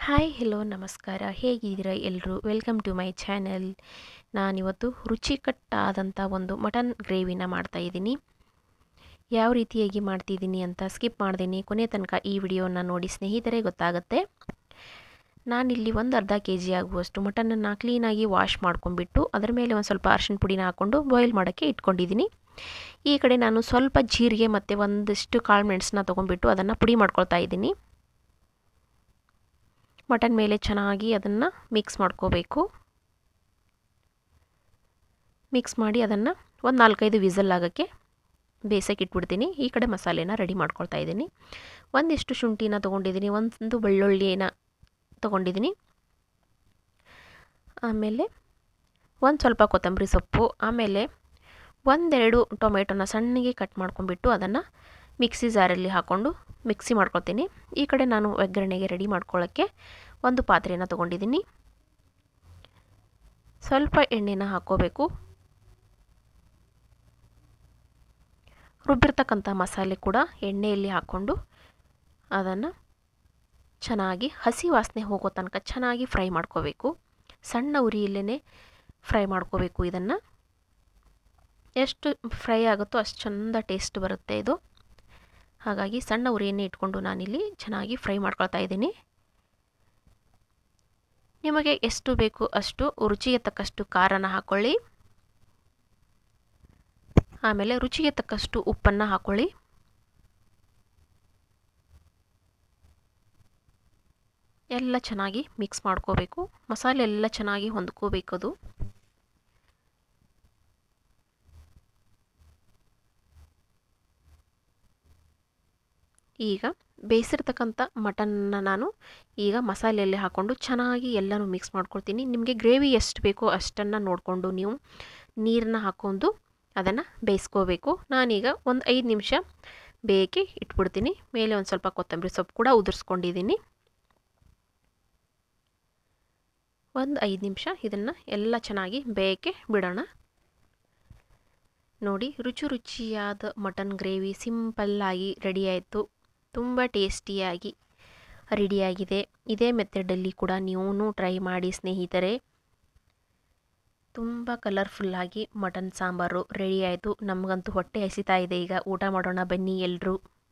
hi hello ನಮಸ್ಕಾರ ಹೇಗಿದ್ದೀರಾ ಎಲ್ಲರೂ ವೆಲ್ಕಮ್ ಟು ಮೈ ಚಾನೆಲ್ ನಾನಿವತ್ತು ರುಚಿಕಟ್ಟಾದಂಥ ಒಂದು ಮಟನ್ ಗ್ರೇವಿನ ಮಾಡ್ತಾಯಿದ್ದೀನಿ ಯಾವ ರೀತಿಯಾಗಿ ಮಾಡ್ತಿದ್ದೀನಿ ಅಂತ ಸ್ಕಿಪ್ ಮಾಡ್ತೀನಿ ಕೊನೆ ತನಕ ಈ ವಿಡಿಯೋನ ನೋಡಿ ಸ್ನೇಹಿತರೆ ಗೊತ್ತಾಗುತ್ತೆ ನಾನಿಲ್ಲಿ ಒಂದು ಅರ್ಧ ಕೆ ಜಿ ಆಗುವಷ್ಟು ಮಟನನ್ನು ಕ್ಲೀನಾಗಿ ವಾಶ್ ಮಾಡ್ಕೊಂಡ್ಬಿಟ್ಟು ಅದರ ಮೇಲೆ ಒಂದು ಸ್ವಲ್ಪ ಅರ್ಶಿಣ ಪುಡಿನ ಹಾಕ್ಕೊಂಡು ಬಾಯ್ಲ್ ಮಾಡೋಕ್ಕೆ ಇಟ್ಕೊಂಡಿದ್ದೀನಿ ಈ ಕಡೆ ನಾನು ಸ್ವಲ್ಪ ಜೀರಿಗೆ ಮತ್ತು ಒಂದಿಷ್ಟು ಕಾಳು ಮೆಣಸನ್ನ ತೊಗೊಂಡ್ಬಿಟ್ಟು ಅದನ್ನು ಪುಡಿ ಮಾಡ್ಕೊಳ್ತಾ ಇದ್ದೀನಿ ಮಟನ್ ಮೇಲೆ ಚೆನ್ನಾಗಿ ಅದನ್ನು ಮಿಕ್ಸ್ ಮಾಡ್ಕೋಬೇಕು ಮಿಕ್ಸ್ ಮಾಡಿ ಅದನ್ನು ಒಂದು ನಾಲ್ಕೈದು ವಿಸಲ್ ಆಗೋಕ್ಕೆ ಬೇಯಿಸೋಕೆ ಇಟ್ಬಿಡ್ತೀನಿ ಈ ಕಡೆ ಮಸಾಲೆನ ರೆಡಿ ಮಾಡ್ಕೊಳ್ತಾ ಇದ್ದೀನಿ ಒಂದಿಷ್ಟು ಶುಂಠಿನ ತೊಗೊಂಡಿದ್ದೀನಿ ಒಂದು ಬೆಳ್ಳುಳ್ಳಿನ ತೊಗೊಂಡಿದ್ದೀನಿ ಆಮೇಲೆ ಒಂದು ಸ್ವಲ್ಪ ಕೊತ್ತಂಬರಿ ಸೊಪ್ಪು ಆಮೇಲೆ ಒಂದೆರಡು ಟೊಮೆಟೊನ ಸಣ್ಣಗೆ ಕಟ್ ಮಾಡ್ಕೊಂಡ್ಬಿಟ್ಟು ಅದನ್ನು ಮಿಕ್ಸಿ ಜಾರಲ್ಲಿ ಹಾಕ್ಕೊಂಡು ಮಿಕ್ಸಿ ಮಾಡ್ಕೊಳ್ತೀನಿ ಈ ಕಡೆ ನಾನು ಒಗ್ಗರಣೆಗೆ ರೆಡಿ ಮಾಡ್ಕೊಳ್ಳೋಕ್ಕೆ ಒಂದು ಪಾತ್ರೆನ ತೊಗೊಂಡಿದ್ದೀನಿ ಸ್ವಲ್ಪ ಎಣ್ಣೆನ ಹಾಕ್ಕೋಬೇಕು ರುಬ್ಬಿರ್ತಕ್ಕಂಥ ಮಸಾಲೆ ಕೂಡ ಎಣ್ಣೆಯಲ್ಲಿ ಹಾಕ್ಕೊಂಡು ಅದನ್ನು ಚೆನ್ನಾಗಿ ಹಸಿ ವಾಸನೆ ಹೋಗೋ ತನಕ ಚೆನ್ನಾಗಿ ಫ್ರೈ ಮಾಡ್ಕೋಬೇಕು ಸಣ್ಣ ಉರಿಯಲ್ಲೇ ಫ್ರೈ ಮಾಡ್ಕೋಬೇಕು ಇದನ್ನು ಎಷ್ಟು ಫ್ರೈ ಆಗುತ್ತೋ ಅಷ್ಟು ಚೆಂದ ಟೇಸ್ಟ್ ಬರುತ್ತೆ ಇದು ಹಾಗಾಗಿ ಸಣ್ಣ ಉರಿಯನ್ನೇ ಇಟ್ಕೊಂಡು ನಾನಿಲ್ಲಿ ಚೆನ್ನಾಗಿ ಫ್ರೈ ಮಾಡ್ಕೊಳ್ತಾ ಇದ್ದೀನಿ ನಿಮಗೆ ಎಷ್ಟು ಬೇಕು ಅಷ್ಟು ರುಚಿಗೆ ತಕ್ಕಷ್ಟು ಖಾರನ ಹಾಕ್ಕೊಳ್ಳಿ ಆಮೇಲೆ ರುಚಿಗೆ ತಕ್ಕಷ್ಟು ಉಪ್ಪನ್ನು ಹಾಕ್ಕೊಳ್ಳಿ ಎಲ್ಲ ಚೆನ್ನಾಗಿ ಮಿಕ್ಸ್ ಮಾಡ್ಕೋಬೇಕು ಮಸಾಲೆ ಎಲ್ಲ ಚೆನ್ನಾಗಿ ಹೊಂದ್ಕೋಬೇಕು ಅದು ಈಗ ಬೇಯಿಸಿರ್ತಕ್ಕಂಥ ಮಟನ್ನ ನಾನು ಈಗ ಮಸಾಲೆಯಲ್ಲಿ ಹಾಕ್ಕೊಂಡು ಚೆನ್ನಾಗಿ ಎಲ್ಲನೂ ಮಿಕ್ಸ್ ಮಾಡ್ಕೊಳ್ತೀನಿ ನಿಮಗೆ ಗ್ರೇವಿ ಎಷ್ಟು ಬೇಕೋ ಅಷ್ಟನ್ನು ನೋಡಿಕೊಂಡು ನೀವು ನೀರನ್ನ ಹಾಕ್ಕೊಂಡು ಅದನ್ನು ಬೇಯಿಸ್ಕೋಬೇಕು ನಾನೀಗ ಒಂದು ಐದು ನಿಮಿಷ ಬೇಯಕ್ಕೆ ಇಟ್ಬಿಡ್ತೀನಿ ಮೇಲೆ ಒಂದು ಸ್ವಲ್ಪ ಕೊತ್ತಂಬರಿ ಸೊಪ್ಪು ಕೂಡ ಉದುರಿಸ್ಕೊಂಡಿದ್ದೀನಿ ಒಂದು ಐದು ನಿಮಿಷ ಇದನ್ನು ಎಲ್ಲ ಚೆನ್ನಾಗಿ ಬೇಯಕ್ಕೆ ಬಿಡೋಣ ನೋಡಿ ರುಚಿ ರುಚಿಯಾದ ಮಟನ್ ಗ್ರೇವಿ ಸಿಂಪಲ್ಲಾಗಿ ರೆಡಿ ಆಯಿತು ತುಂಬ ಟೇಸ್ಟಿಯಾಗಿ ರೆಡಿಯಾಗಿದೆ ಇದೇ ಮೆಥಡಲ್ಲಿ ಕೂಡ ನೀವು ಟ್ರೈ ಮಾಡಿ ಸ್ನೇಹಿತರೆ ತುಂಬ ಕಲರ್ಫುಲ್ಲಾಗಿ ಮಟನ್ ಸಾಂಬಾರು ರೆಡಿ ಆಯಿತು ನಮಗಂತೂ ಹೊಟ್ಟೆ ಹಸಿತಾ ಇದೆ ಈಗ ಊಟ ಮಾಡೋಣ ಬನ್ನಿ ಎಲ್ಲರೂ